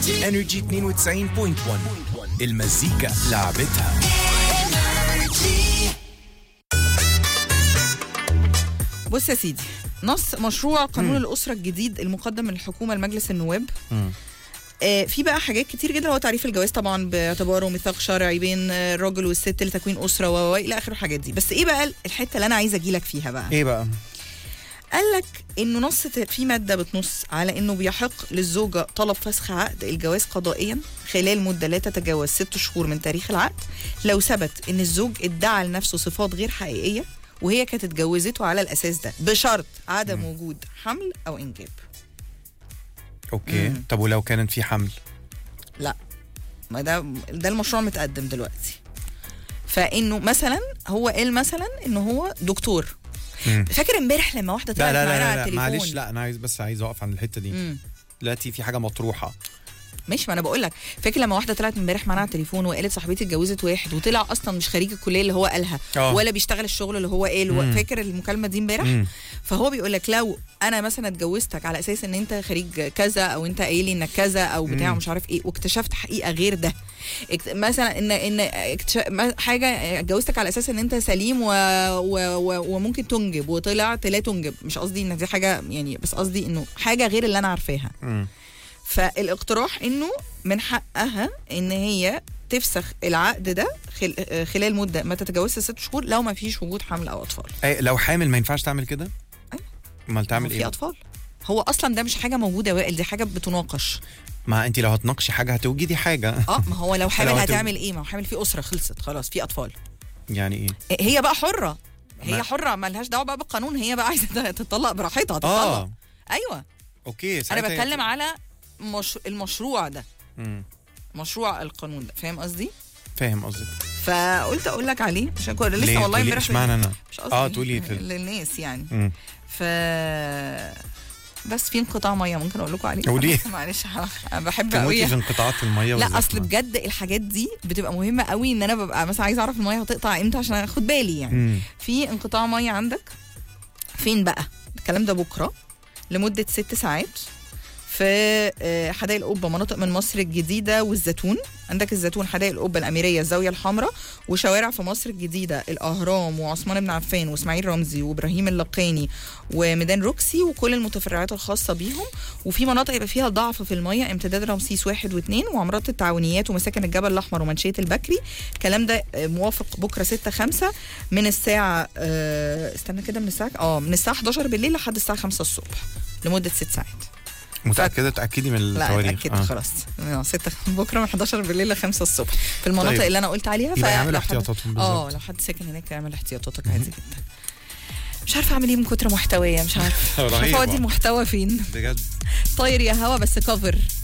انرجي 92.1 المزيكا لعبتها بص يا سيدي نص مشروع قانون الأسرة الجديد المقدم من الحكومة لمجلس النواب آه في بقى حاجات كتير جدا هو تعريف الجواز طبعا باعتباره ميثاق شرعي بين آه، الراجل والست لتكوين أسرة و و- إلى آخر الحاجات دي بس إيه بقى الحتة اللي أنا عايزة أجيلك فيها بقى ايه بقى قال لك انه نص في ماده بتنص على انه بيحق للزوجه طلب فسخ عقد الجواز قضائيا خلال مده لا تتجاوز ست شهور من تاريخ العقد لو ثبت ان الزوج ادعى لنفسه صفات غير حقيقيه وهي كانت اتجوزته على الاساس ده بشرط عدم وجود حمل او انجاب اوكي مم. طب ولو كانت في حمل لا ما ده ده المشروع متقدم دلوقتي فانه مثلا هو قال مثلا انه هو دكتور مم. فاكر امبارح لما واحده لا طلعت لا معانا على لا, لا, التليفون معلش لا انا عايز بس عايز اقف عند الحته دي مم. دلوقتي في حاجه مطروحه ماشي ما انا بقول لك فاكر لما واحده طلعت امبارح معانا على التليفون وقالت صاحبتي اتجوزت واحد وطلع اصلا مش خريج الكليه اللي هو قالها آه. ولا بيشتغل الشغل اللي هو قاله مم. فاكر المكالمه دي امبارح مم. فهو بيقول لك لو انا مثلا اتجوزتك على اساس ان انت خريج كذا او انت قايل لي انك كذا او بتاع مم. مش عارف ايه واكتشفت حقيقه غير ده اكت... مثلا ان ان اكتش... ما- حاجه اتجوزتك على اساس ان انت سليم و... و... و... وممكن تنجب وطلعت لا تنجب مش قصدي ان دي حاجه يعني بس قصدي انه حاجه غير اللي انا عارفاها مم. فالاقتراح انه من حقها ان هي تفسخ العقد ده خل... خلال مده ما تتجاوزش ست شهور لو ما فيش وجود حمل او اطفال أي لو حامل ما ينفعش تعمل كده أيوة. امال تعمل في ايه اطفال هو اصلا ده مش حاجه موجوده يا وائل دي حاجه بتناقش ما انت لو هتناقشي حاجه هتوجدي حاجه اه ما هو لو حامل لو هتو- هتعمل ايه ما هو حامل في اسره خلصت خلاص في اطفال يعني ايه هي بقى حره هي ما- حره ما لهاش دعوه بقى بالقانون هي بقى عايزه تطلق براحتها تطلق اه ايوه اوكي انا ساعتها- بتكلم على مش... المشروع ده مم. مشروع القانون ده فاهم قصدي فاهم قصدك فقلت اقول لك عليه عشان كنت لسه ليه؟ والله تقولي امبارح اشمعنى انا مش قصدي اه تقولي في للناس يعني مم. ف بس في انقطاع ميه ممكن اقول لكم عليه قولي. بس معلش انا بحب تموتي قوي في انقطاعات الميه لا والزحمة. اصل بجد الحاجات دي بتبقى مهمه قوي ان انا ببقى مثلا عايزه اعرف الميه هتقطع امتى عشان اخد بالي يعني مم. في انقطاع ميه عندك فين بقى الكلام ده بكره لمده ست ساعات في آه، حدائق القبه مناطق من مصر الجديده والزيتون عندك الزيتون حدائق القبه الاميريه الزاويه الحمراء وشوارع في مصر الجديده الاهرام وعثمان بن عفان واسماعيل رمزي وابراهيم اللقاني وميدان روكسي وكل المتفرعات الخاصه بيهم وفي مناطق يبقى فيها ضعف في الميه امتداد رمسيس واحد واثنين وعمارات التعاونيات ومساكن الجبل الاحمر ومنشيه البكري الكلام ده آه، موافق بكره 6 5 من الساعه آه، استنى كده من الساعه اه من الساعه 11 بالليل لحد الساعه 5 الصبح لمده 6 ساعات متاكده تاكدي من لا التواريخ اتاكدت آه. خلاص آه، 6 بكره من 11 بالليل ل 5 الصبح في المناطق طيب. اللي انا قلت عليها يبقى فلو يعملوا حد- احتياطاتهم اه بالظبط لو حد ساكن هناك يعمل احتياطاتك عادي جدا مش عارفه اعمل ايه من كتر محتويه مش عارفه مش عارفه رهيبة. اودي المحتوى فين بجد طاير يا هوا بس كفر